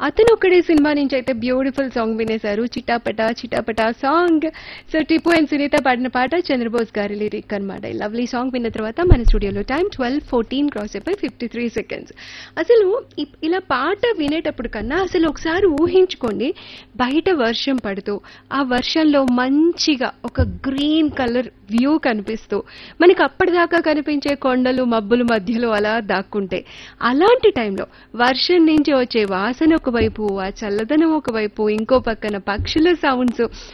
అతను ఒక్కడే సినిమా నుంచి అయితే బ్యూటిఫుల్ సాంగ్ వినేశారు చిటాపటా చిటాపటా song so Tippu and Sunitha పాడిన పాట చంద్రబోస్ గారి లిరిక్ అనమాట ఈ లవ్లీ సాంగ్ విన్న తర్వాత మన స్టూడియోలో టైం ట్వెల్వ్ ఫోర్టీన్ క్రాస్ అయిపోయి ఫిఫ్టీ త్రీ సెకండ్స్ అసలు ఇ- ఇలా పాట వినేటప్పుడు కన్నా అసలు ఒకసారి ఊహించుకోండి బయట వర్షం పడుతూ ఆ వర్షంలో మంచిగా ఒక గ్రీన్ కలర్ వ్యూ కనిపిస్తూ మనకి అప్పటిదాకా కనిపించే కొండలు మబ్బుల మధ్యలో అలా దాక్కుంటే అలాంటి టైంలో వర్షం నుంచి వచ్చే వాసన ఒకవైపు ఆ చల్లదనం ఒకవైపు ఇంకో పక్కన పక్షుల సౌండ్స్